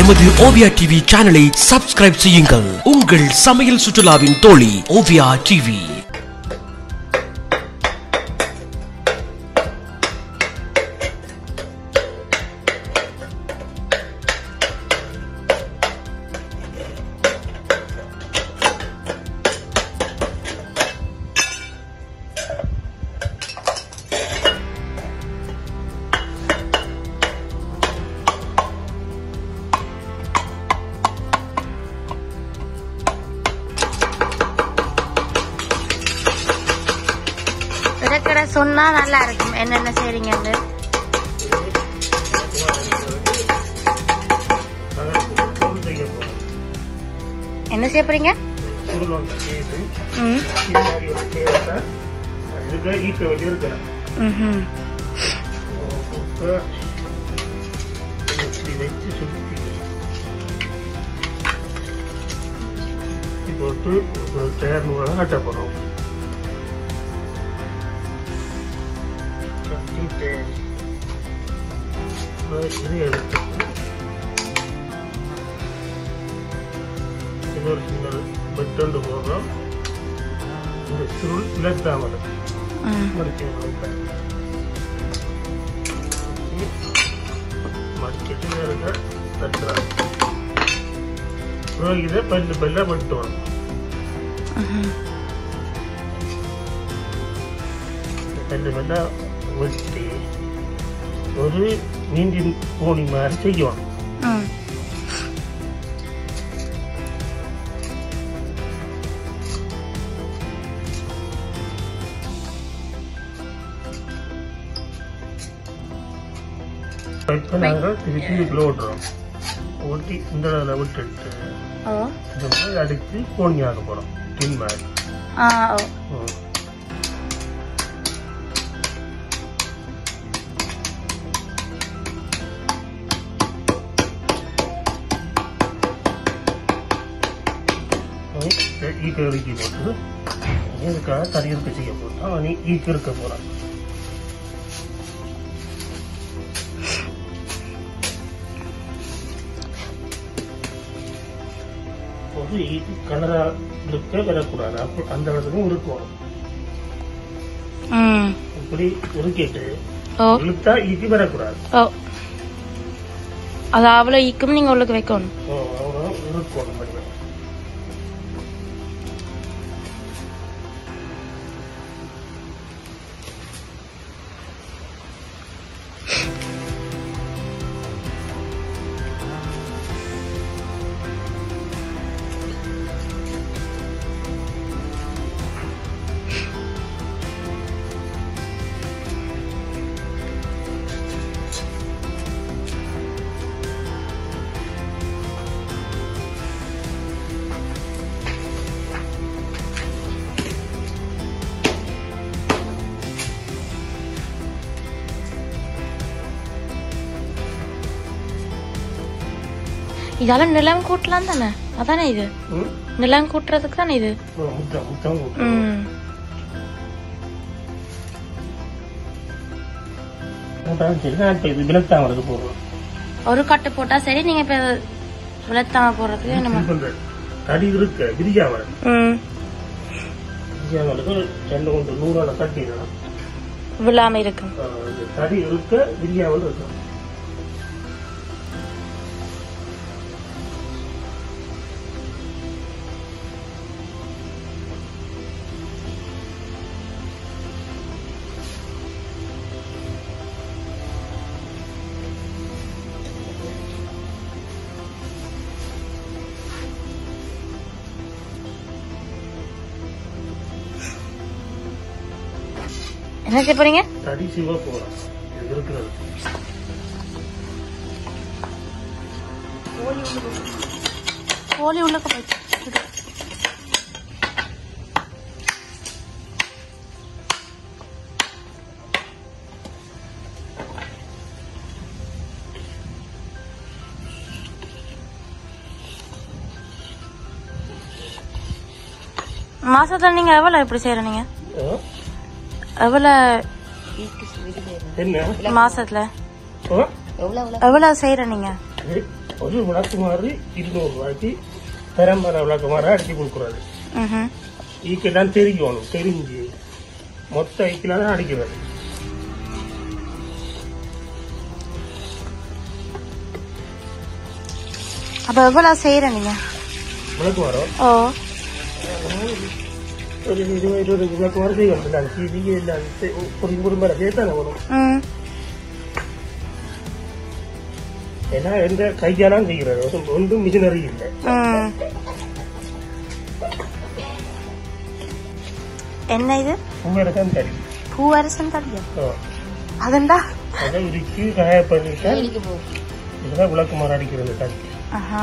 எமது ஓவியா டிவி சேனலை சப்ஸ்கிரைப் செய்யுங்கள் உங்கள் சமையல் சுற்றுலாவின் தோழி ஓவியா டிவி விளக்கடை சொன்னா நல்லா இருக்கும் என்னென்ன செய்றீங்கன்னு என்ன செய்ய போறீங்க ம் ம்ஹும். போட்டு தயார் நூலாக கட்ட போகிறோம் கட்டிட்டு இது எடுத்து இது ஒரு சின்ன பெட்டொண்டு போடுறோம் இந்த சுருள் இலத்தாமரை ம். மடிக்க மடிக்கிட்டு இருக்க தட்டுறாங்க அப்புறம் இதை பல்லு பல்ல பட்டுவாங்க ம்ஹும். பல்லு பல்ல வெட்டி ஒரு மீண்டின் கோணி மாதிரி செய்வாங்க ம். இப்போ நாங்கள் திருப்பி இதுக்குள்ள ஓட்டுறோம் ஓட்டி இந்த அளவில் விட்டுட்டு ஓ இந்த மாதிரி அடித்து கோணி ஆக போகிறோம் டின் மாதிரி ஆ ஓ ம். ஈக்க இறுக்கி போட்டு இதுக்காக கறி இருக்க செய்ய போட்டோம் அவன் ஈக்க இருக்க போகிறான் ஒரு ஈக்கு கலரா இருக்க வரக்கூடாது அப்போ அந்த இடத்துக்கும் இருக்கணும் ம் இப்படி உருக்கிட்டு ஓ இழுத்தா ஈக்கு வரக்கூடாது ஓ அது அவ்வளோ ஈக்கும் நீங்க உள்ளுக்கு வைக்கணும் ஓ, அவ்வளோ இருக்கணும் மட்டும் இதெல்லாம் நிலம் கூட்டலாம் தானே அதானே இது ம்? நிலம் கூட்டுறதுக்கு தானே இது ஓ, முத்தம் முத்தம் கூட்டம். ம் கூட்டம் சரி நான் இப்போ இது விளத்தாமலுக்கு போடுறோம் ஒரு கட்டு போட்டா சரி நீங்க இப்ப விளத்தாம போடுறதுக்கு நம்ம சிம்பிள் தடி இருக்க விரியாமல் ம் விரியாமலுக்கு ரெண்டு கொண்டு நூறால கட்டிடணும் விழாம இருக்கும் ஆ, இந்த தடி இருக்க விரியாமல் இருக்கும் என்ன செய்ய போறீங்க தடி சிவா போகிறோம் இது இருக்கிறது கோழி உள்ளக்க போயிடுச்சு மாசத்துல நீங்க எவ்வளவு இப்படி செய்யற நீங்க ஆ? எவ்வளவு என்ன மாசத்துல ஆ? எவ்வளவு செய்யற நீங்க இது ஒரு விளக்குமாறு இருநூறு ரூபாய்க்கு பெரம்பரை விளக்குமாறு அடிச்சு கொடுக்குறது ம்ஹும். ஈக்கு தான் தெரிக்கணும் தெரிஞ்சு மொத்த ஐக்கில தான் அடிக்கிறது அப்ப எவ்வளவு செய்யற நீங்க விளக்கு வரும் ஓ ஒரு இருபது இருபது விளக்கு வரை செய்யணும் நான் சீதி எல்லாம் செய்- ஒரு குடும்ப சேர்த்தானே வரும் ம் ஏன்னா எந்த கையாலாம் செய்கிறது ஒன்றும் ஒன்றும் மிஷினரி இல்லை ம் என்ன இது உங்களை தான் தெரியும் பூவரசன் தடியா ஓ. அதுண்டா அதை உரிச்சு காய பண்ணிட்டு இதெல்லாம் விளக்கு மாற அடிக்கிறது தான் ஆஹா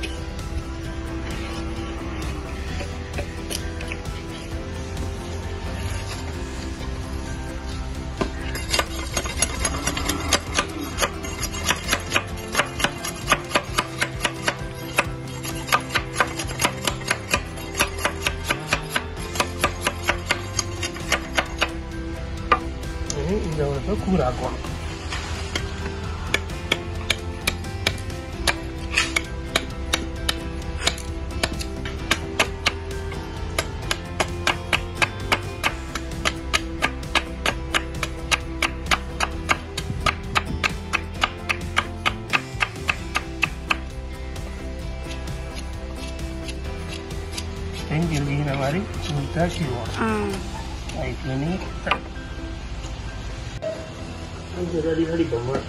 இனி இந்த வருஷம் கூறாக்கணும் செஞ்சு வீங்கின மாதிரி நீட்டாக செய்வோம் ம் அதுக்கு நீ கொஞ்சம் ரெடி அடிப்போம்மா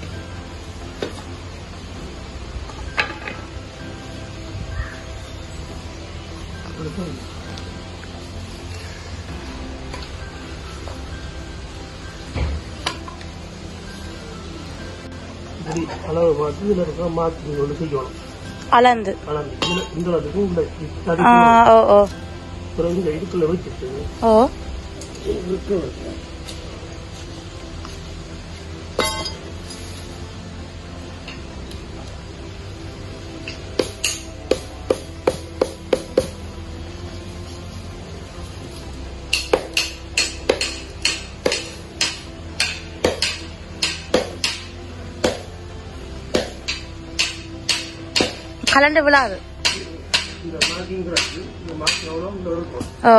இப்படி அளவு பார்த்து இதில் இருக்க மாற்றி கொண்டு செய்யணும் அளந்து அளந்து இந்த இந்த அளவுக்கு இந்த தடி ஆ ஓ ஓ அப்புறம் இந்த இதுக்குள்ள வச்சுட்டு ஓ இதுக்கு வச்சு கலண்டு விழாது இந்த மாட்டிங்கிறது இந்த மாட்டி எவ்வளோ இந்த இருக்கும் ஓ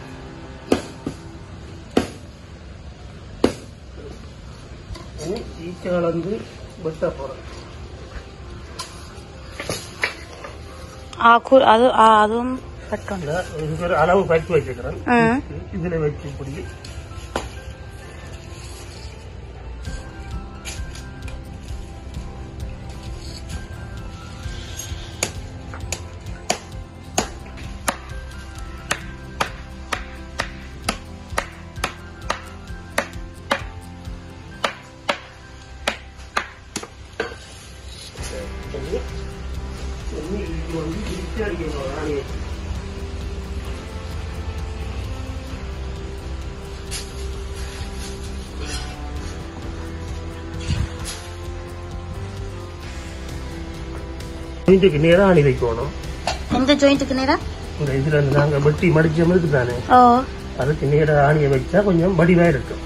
இனி ஈக்க கலந்து வெட்ட போகிறேன் ஆ கூ அது ஆ அதுவும் கட்டணும் நான் இதுக்கு ஒரு அளவு பற்றி வச்சுக்கிறேன் ம் இதில் வச்சு இப்படி பண்ணி, பண்ணி இது வந்து பிரிச்சு அடிக்கணும் ராணியை வீட்டுக்கு நேராக அணி வைக்கணும் எந்த ஜாயிண்ட்டுக்கு நேரா இந்த இதுல இருந்து நாங்க வெட்டி மடிச்ச மாதிரி தானே ஓ அதுக்கு நேராக ஆணியை வச்சா கொஞ்சம் வடிவா இருக்கும்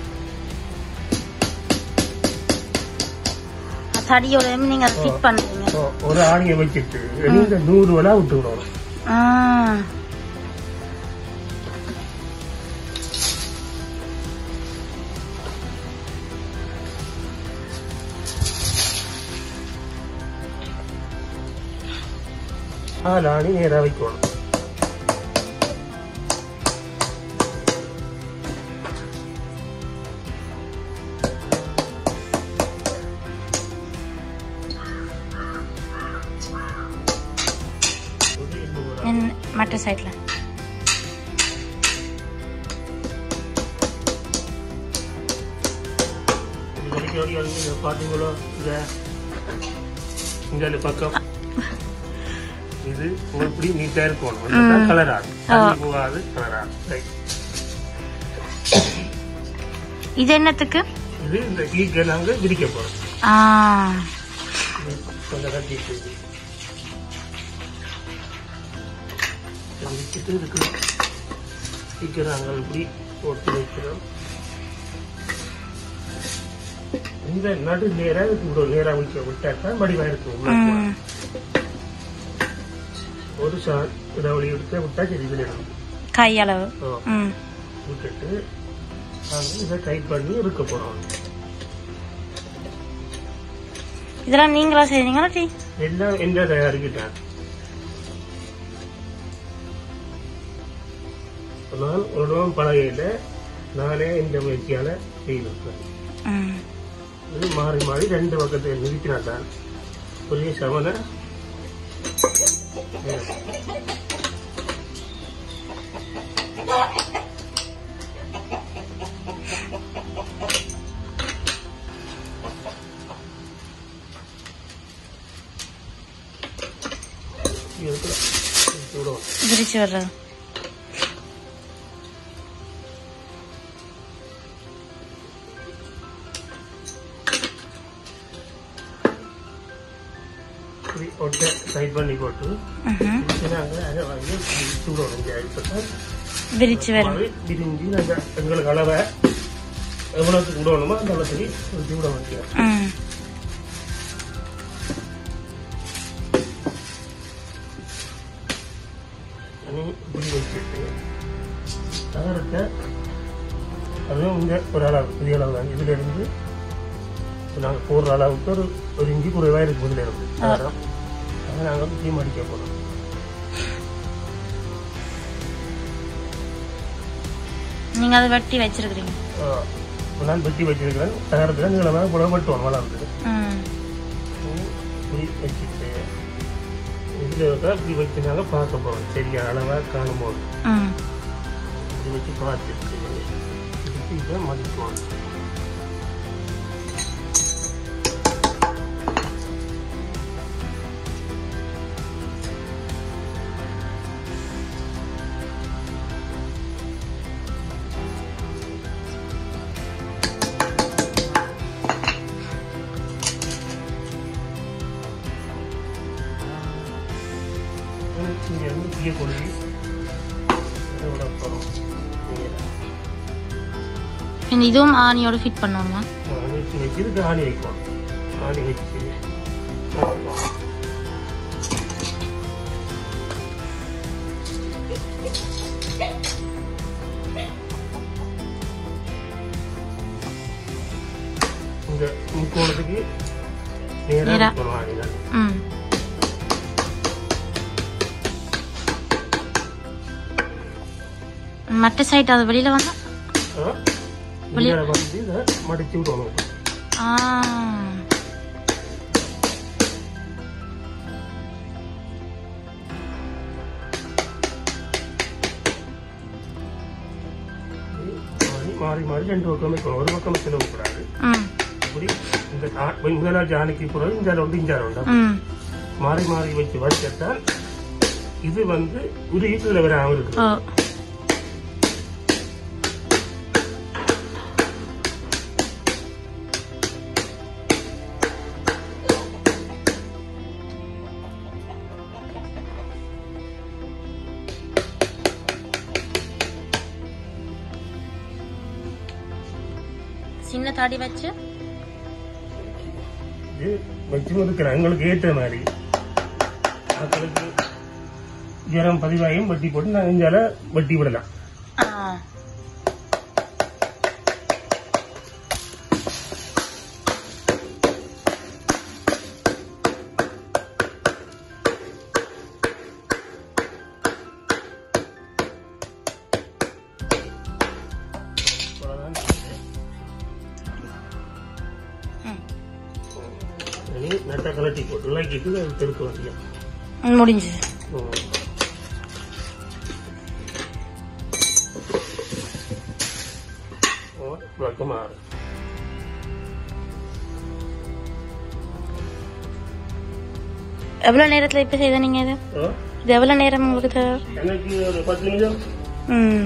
தடியோட நீங்க அதை ஃபிட் பண்றீங்க So, ஒரு ஆணியை வச்சுட்டு இந்த நூறு வலா விட்டு விடணும் ஆ நாலு ஆணி நேராக வைக்கணும் ஒரு எண்ணூறு வலா. என்- மற்ற சைட்ல இது வரைக்கும் வரைக்கும் வந்து இதை பார்த்தீங்களோ இத இந்த பக்கம் இது இப்படி நீட்டா இருக்கணும் கலர் ஆகும் தண்ணி போகாது கலர் ஆகும் ரைட் இது என்னத்துக்கு இது இந்த ஈக்கை நாங்க விரிக்க போறோம் ஆ இது கொஞ்சம் கட்டிட்டு இது. இதை விரிச்சிட்டு இதுக்கு ஈக்கை நாங்கள் இப்படி போட்டு வைக்கிறோம் இந்த நடு நேரா இவ்வளவு நேரா வைக்க விட்டாக்கா மடிவா இருக்கும் ம் ஒரு ஷாட் இடைவெளி எடுத்து விட்டா சரி இதுல இருந்து கை அளவு ஓ, ம் விட்டுட்டு நாங்கள் இதை டைட் பண்ணி இருக்க போறோம் இதெல்லாம் நீங்களா செய்றீங்களா டீ எல்லாம் என்ன தயாரிக்கிட்டேன் நான் உடம்பு பழகையில் நானே இந்த முயற்சியால செய்திருக்கேன் ம் இது மாறி மாறி ரெண்டு பக்கத்தை நிறுத்தினா தான் ஒரே சமன விடுவோம் விரிச்சு வர்றது இப்படி ஒட்டை டைட் பண்ணி போட்டு ம்ஹும். நாங்கள் அதை வாங்கி சுடணும் இப்போ விரிச்சு வரும் மாதிரி விரிஞ்சு நாங்கள் எங்களுக்கு அளவை எவ்வளோத்துக்கு விடணுமோ அந்த அளவுக்கு ஊற்றி விட வேண்டியது ம் தண்ணி இப்படி வச்சுட்டு தகரத்தை அதுவும் இங்கே ஒரு அளவு பெரிய அளவு தான் இதுல இருந்து நாங்கள் போடுற அளவுக்கு ஒரு ஒரு இஞ்சி குறைவாக இருக்கு இதுல இருந்து தகரம் அதை நாங்கள் டீ அடிக்க போகிறோம் நீங்க அதை வெட்டி வச்சிருக்கிறீங்க நான் வெட்டி வச்சிருக்கிறேன் தகரத்தில் நீளமாக புடவை வெட்டுவோம் வளர்ந்து ம் இப்படி வச்சுட்டு இதில் தான் இப்படி வச்சு நாங்கள் பார்க்க போகிறோம் சரியா அளவாக காணும்போது ம் இப்படி வச்சு பார்த்துட்டு இதுக்கு இதை மதிக்குவோம் இங்கே இருந்து தீய கொழுவி விட போகிறோம் இந்த இதுவும் ஆணியோட ஃபிட் பண்ணணுமா வச்சு வச்சு இதுக்கு ஆணி வைக்கணும் ஆணி வச்சு இந்த முக்கோணத்துக்கு நேராக நேரா. வைக்கணும் ஆணிகள் ம் மற்ற சைட் அது வெளியில வந்தா ஆ, இங்கே வந்து இதை மடிச்சு விடணும் ஆ மாறி மாறி மாறி ரெண்டு பக்கம் வைக்கணும் ஒரு பக்கம் செலவுக்கூடாது ம் இப்படி இந்த ஆ- முதலாள் ஜானிக்கு பிறகு இந்த உண்டு இஞ்சால உண்டு ம் மாறி மாறி வச்சு வச்சத்தால் இது வந்து ஒரு ஈட்டில் வராமல் இருக்கு ஓ சின்ன தாடி வச்சு இது வச்சு இருக்கிறேன் எங்களுக்கு ஏற்ற மாதிரி மக்களுக்கு ஜரம் பதிவாயும் வட்டி போட்டு நான் இஞ்சால வட்டி விடலாம் ஆ அவ்வளவுதான். ம். இனி நட்டை கலட்டி போட்டு இலக்கிட்டு அது தெருக்க வேண்டியது ம், முடிஞ்சது விளக்கமாக எவ்வளவு நேரத்துல இப்ப செய்த நீங்க இது இது எவ்வளவு நேரம் உங்களுக்கு தேவை எனக்கு ஒரு பத்து நிமிஷம் ம்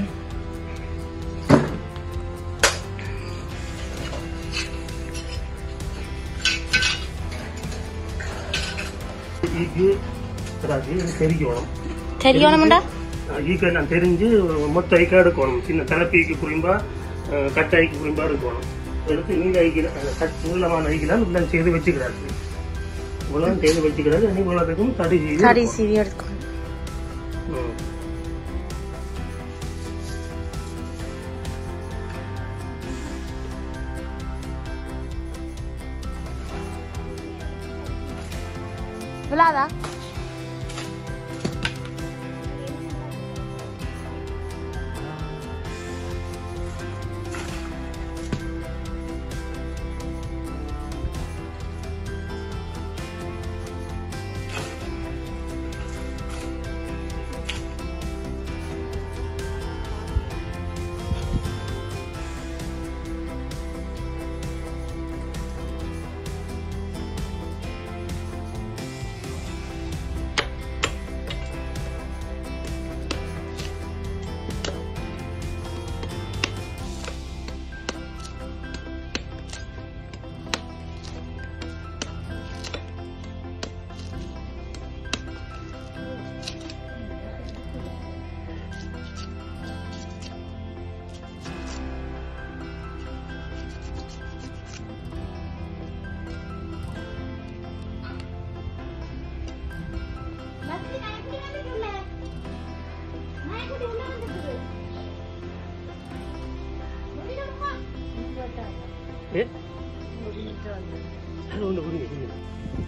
ஈக்கு ராஜி தெரிக்கணும் தெரியணும்டா ஈக்கு எல்லாம் தெரிஞ்சு மொத்த ஐக்கா எடுக்கணும் சின்ன தலைப்பீக்கு புரியும்பா கட்ட ஐக்கு புரியும்பா இருக்கணும் எடுத்து நீங்க ஐக்கிற நீளமான ஐக்கெல்லாம் எல்லாம் செய்து வச்சுக்கிறாரு இவ்வளவு செய்து வச்சுக்கிறாரு இனி இவ்வளவுக்கும் தடி செய்து கறி சீவி எடுக்கணும் ஏ அது ஒன்று புரியுங்க புரியுங்க